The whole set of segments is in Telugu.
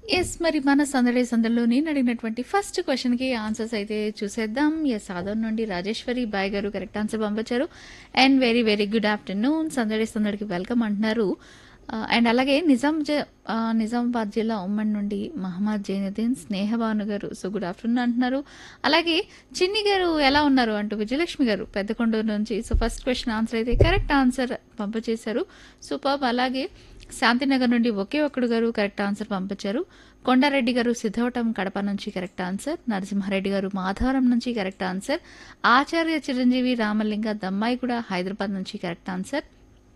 ఎస్ మరి మన సందడి సందడిలో నేను అడిగినటువంటి ఫస్ట్ క్వశ్చన్కి ఆన్సర్స్ అయితే చూసేద్దాం ఎస్ ఆదర్ నుండి రాజేశ్వరి బాయ్ గారు కరెక్ట్ ఆన్సర్ పంపించారు and very very good afternoon సందడి సందడికి వెల్కమ్ అంటున్నారు అండ్ అలాగే నిజాం జ- ఆ, నిజామాబాద్ జిల్లా ఉమ్మడి నుండి మహమ్మద్ జైనుద్దీన్ స్నేహభాను గారు సో గుడ్ ఆఫ్టర్నూన్ అంటున్నారు అలాగే చిన్ని గారు ఎలా ఉన్నారు అంటూ విజయలక్ష్మి గారు పెద్దకొండూరు నుంచి సో ఫస్ట్ క్వశ్చన్ ఆన్సర్ అయితే కరెక్ట్ ఆన్సర్ పంపించేశారు సూపర్ అలాగే శాంతినగర్ నుండి ఒకే ఒక్కడు గారు కరెక్ట్ ఆన్సర్ పంపించారు కొండారెడ్డి గారు సిద్ధవటం కడప నుంచి కరెక్ట్ ఆన్సర్ నరసింహారెడ్డి గారు మాధవరం నుంచి కరెక్ట్ ఆన్సర్ ఆచార్య చిరంజీవి రామలింగ దమ్మాయి కూడా హైదరాబాద్ నుంచి కరెక్ట్ ఆన్సర్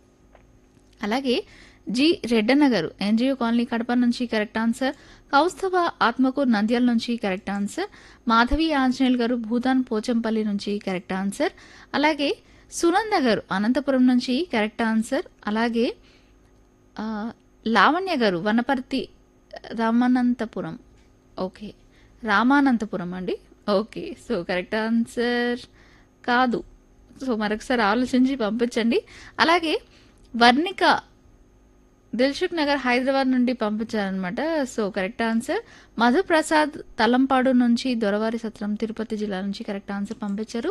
అలాగే జి రెడ్డన్న గారు ఎన్జిఓ కాలనీ కడప నుంచి కరెక్ట్ ఆన్సర్ కౌస్తవ ఆత్మకూర్ నంద్యాల నుంచి కరెక్ట్ ఆన్సర్ మాధవి ఆంజనేయులు గారు భూదాన్ పోచంపల్లి నుంచి కరెక్ట్ ఆన్సర్ అలాగే సునంద గారు అనంతపురం నుంచి కరెక్ట్ ఆన్సర్ అలాగే ఆ, లావణ్య గారు వనపర్తి రామానంతపురం ఓకే రామానంతపురం అండి ఓకే సో కరెక్ట్ ఆన్సర్ కాదు సో మరొకసారి ఆలోచించి పంపించండి అలాగే వర్ణిక దిల్సుఖ్ నగర్ హైదరాబాద్ నుండి పంపించారనమాట so correct answer Madhuprasad Talampadu నుంచి దొరవారి సత్రం తిరుపతి జిల్లా నుంచి కరెక్ట్ ఆన్సర్ పంపించారు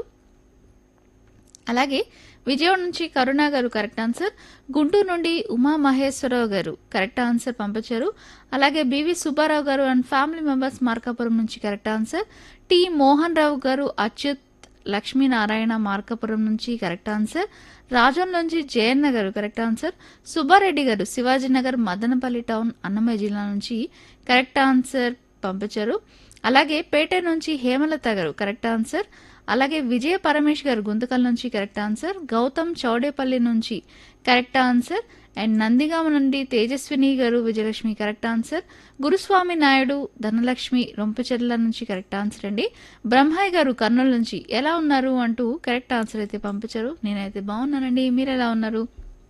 అలాగే విజయవాడ నుంచి కరుణ గారు కరెక్ట్ ఆన్సర్ గుంటూరు నుండి ఉమా మహేశ్వరరావు గారు కరెక్ట్ ఆన్సర్ పంపించారు అలాగే బివి సుబ్బారావు గారు అండ్ ఫ్యామిలీ మెంబర్స్ మార్కాపురం నుంచి correct answer T Mohan Rao గారు అచ్యుత్ లక్ష్మీనారాయణ మార్కాపురం నుంచి కరెక్ట్ ఆన్సర్ రాజన్ నుంచి జయన్న గారు కరెక్ట్ ఆన్సర్ సుబ్బారెడ్డి గారు శివాజీనగర్ మదనపల్లి టౌన్ అన్నమయ్య జిల్లా నుంచి కరెక్ట్ ఆన్సర్ పంపించారు అలాగే పేట నుంచి హేమలత గారు కరెక్ట్ ఆన్సర్ అలాగే విజయ పరమేష్ గారు గుంతకల్ నుంచి కరెక్ట్ ఆన్సర్ గౌతమ్ చౌడేపల్లి నుంచి కరెక్ట్ ఆన్సర్ అండ్ నందిగామ నుండి తేజస్విని గారు విజయలక్ష్మి కరెక్ట్ ఆన్సర్ గురుస్వామి నాయుడు ధనలక్ష్మి రొంపచెర్ల నుంచి కరెక్ట్ ఆన్సర్ అండి బ్రహ్మయ్య గారు కర్నూలు నుంచి ఎలా ఉన్నారు అంటూ కరెక్ట్ ఆన్సర్ అయితే పంపించారు నేనైతే బాగున్నానండి మీరు ఎలా ఉన్నారు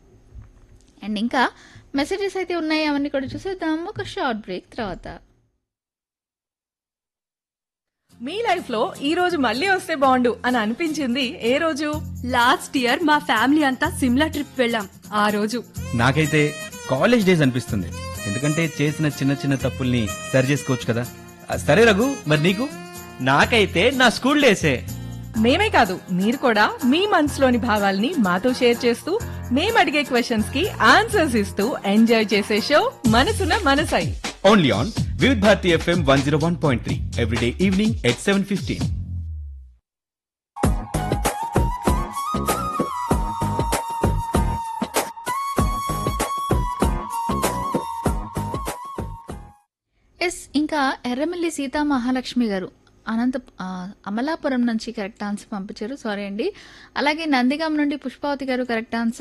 అండ్ ఇంకా మెసేజెస్ అయితే ఉన్నాయి అవన్నీ కూడా చూసేద్దాం ఒక షార్ట్ బ్రేక్ తర్వాత మీ లైఫ్ లో ఈ రోజు మళ్ళీ వస్తే బాగుండు అని అనిపించింది ఏ రోజు లాస్ట్ ఇయర్ మా ఫ్యామిలీ అంతా సిమ్లా ట్రిప్ వెళ్ళాం ఆ రోజు నాకైతే కాలేజ్ డేస్ అనిపిస్తుంది ఎందుకంటే చేసిన చిన్న చిన్న తప్పుల్ని సరి చేసుకోవచ్చు కదా ఆ, సరే రఘు మరి నీకు నాకైతే నా స్కూల్ డేసే మేమే కాదు మీరు కూడా మీ మనసులోని భావాల్ని మాతో షేర్ చేస్తూ మేము అడిగే క్వశ్చన్స్ కి ఆన్సర్స్ ఇస్తూ ఎంజాయ్ చేసే show Manasuna Manasai only on Vividh Bharati FM one zero one point three every day evening at seven fifteen yes ఇంకా ఎర్రమిల్లి సీతా మహాలక్ష్మి గారు అనంత ఆ, అమలాపురం నుంచి కరెక్ట్ ఆన్సర్ పంపించారు సారీ అండి అలాగే నందిగాం నుండి పుష్పావతి గారు కరెక్ట్ ఆన్సర్